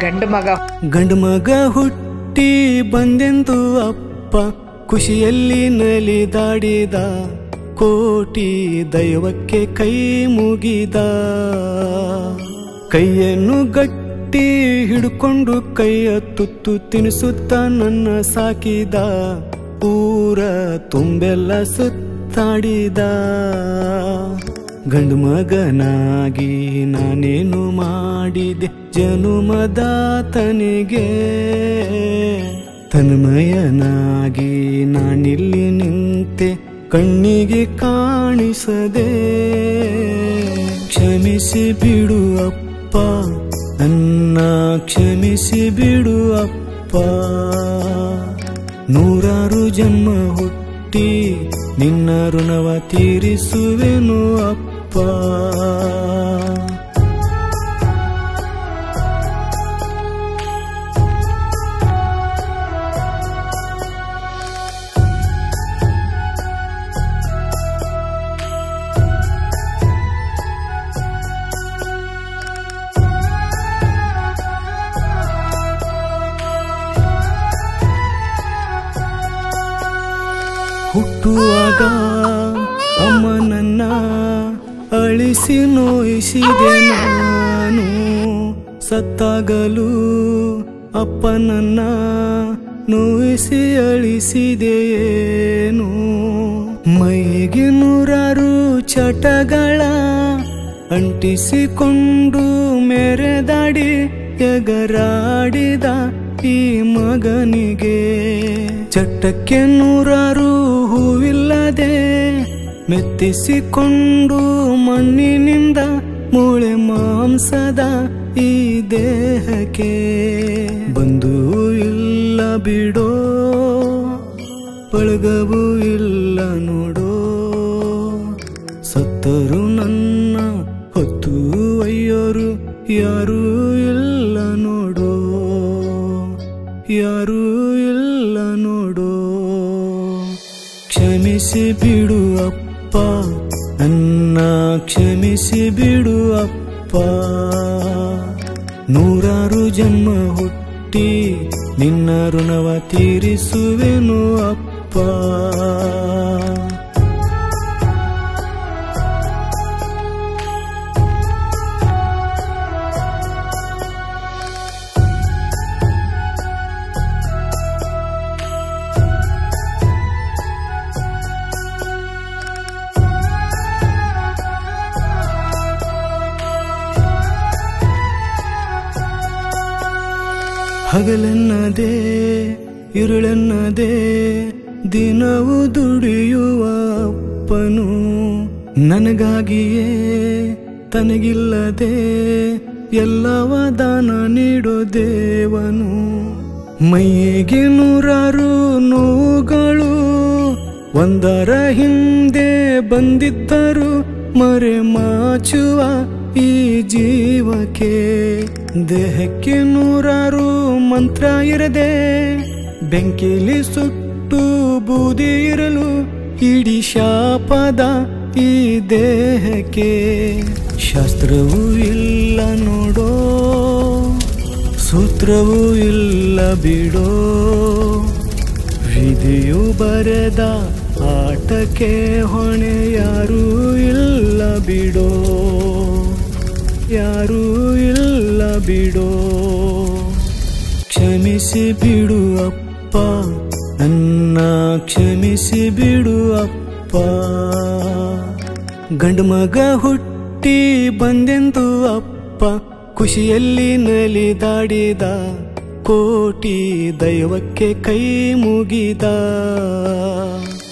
ಗಂಡು ಮಗ ಗಂಡು ಮಗ ಹುಟ್ಟಿ ಬಂದೆಂದು ಅಪ್ಪ ಖುಷಿಯಲ್ಲಿ ನಲಿದಾಡಿದ ಕೋಟಿ ದೈವಕ್ಕೆ ಕೈ ಮುಗಿದ ಕೈಯನ್ನು ಗಟ್ಟಿ ಹಿಡ್ಕೊಂಡು ಕೈಯ ತುತ್ತು ತಿನಿಸುತ್ತ ನನ್ನ ಸಾಕಿದ ಊರ ತುಂಬೆಲ್ಲ ಸುತ್ತಾಡಿದ ಗಂಡು ಮಗನಾಗಿ ನಾನೇನು ಮಾಡಿದೆ ಜನುಮದಾತನಿಗೆ ತನ್ಮಯನಾಗಿ ನಾನಿಲ್ಲಿ ನಿಂತೆ ಕಣ್ಣಿಗೆ ಕಾಣಿಸದೆ ಕ್ಷಮಿಸಿ ಬಿಡು ಅಪ್ಪ ನನ್ನ ಕ್ಷಮಿಸಿ ಬಿಡು ಅಪ್ಪ ನೂರಾರು ಜನ್ಮ ಹುಟ್ಟಿ ನಿನ್ನ ಋಣವ ತೀರಿಸುವೆನು ಅಪ್ಪ ಹುಟ್ಟುವಾಗ ಅಮ್ಮ ನನ್ನ ಅಳಿಸಿ ನೋಯಿಸಿದೆ ನಾನು ಸತ್ತಾಗಲು ಅಪ್ಪ ನನ್ನ ನೋಯಿಸಿ ಅಳಿಸಿದೆಯೇನು ಮೈಗೆ ನೂರಾರು ಚಟಗಳ ಅಂಟಿಸಿಕೊಂಡು ಮೆರೆದಾಡಿ ಎಗರಾಡಿದ ಈ ಮಗನಿಗೆ ಚಟ್ಟಕ್ಕೆ ನೂರಾರು ಹೂವಿಲ್ಲದೆ ಮೆತ್ತಿಸಿಕೊಂಡು ಮಣ್ಣಿನಿಂದ ಮೂಳೆ ಮಾಂಸದ ಈ ದೇಹಕ್ಕೆ ಬಂದು ಇಲ್ಲ ಬಿಡೋ ಬಳಗವೂ ಇಲ್ಲ ನೋಡೋ ಸತ್ತರು ನನ್ನ ಹೊತ್ತು ಅಯ್ಯೋರು ಯಾರೂ ಇಲ್ಲ ನೋಡೋ ಯಾರೂ ಇಲ್ಲ ನೋಡೋ ಕ್ಷಮಿಸಿ ಬಿಡು ಅಪ್ಪ ನನ್ನ ಕ್ಷಮಿಸಿ ಬಿಡು ಅಪ್ಪ ನೂರಾರು ಜನ್ಮ ಹುಟ್ಟಿ ನಿನ್ನ ಋಣವ ತೀರಿಸುವೆನು ಅಪ್ಪ ಹಗಲೆನ್ನದೆ ಇರುಳೆನ್ನದೆ ದಿನವು ದುಡಿಯುವ ಅಪ್ಪನು ನನಗಾಗಿಯೇ ತನಗಿಲ್ಲದೆ ಎಲ್ಲವ ದಾನ ನೀಡೋ ದೇವನು ಮೈಗೆ ನೂರಾರು ನೋವುಗಳು ಒಂದರ ಹಿಂದೆ ಬಂದಿದ್ದರು ಮರೆ ಮಾಚುವ ಈ ಜೀವಕ್ಕೆ ದೇಹಕ್ಕೆ ನೂರಾರು ಮಂತ್ರ ಇರದೆ ಬೆಂಕಿಲಿ ಸುಟ್ಟು ಬೂದಿ ಇರಲು ಇಡೀ ಶಾಪದ ಈ ದೇಹಕ್ಕೆ ಶಾಸ್ತ್ರವೂ ಇಲ್ಲ ನೋಡೋ ಸೂತ್ರವೂ ಇಲ್ಲ ಬಿಡೋ ವಿಧಿಯು ಬರೆದ ಆಟಕ್ಕೆ ಹೊಣೆ ಯಾರೂ ಇಲ್ಲ ಬಿಡೋ ಯಾರೂ ಇಲ್ಲ ಬಿಡೋ ಕ್ಷಮಿಸಿ ಬಿಡು ಅಪ್ಪ ನನ್ನ ಕ್ಷಮಿಸಿ ಬಿಡು ಅಪ್ಪ ಗಂಡು ಮಗ ಹುಟ್ಟಿ ಬಂದೆಂದು ಅಪ್ಪ ಖುಷಿಯಲ್ಲಿ ನಲಿದಾಡಿದ ಕೋಟಿ ದೈವಕ್ಕೆ ಕೈ ಮುಗಿದ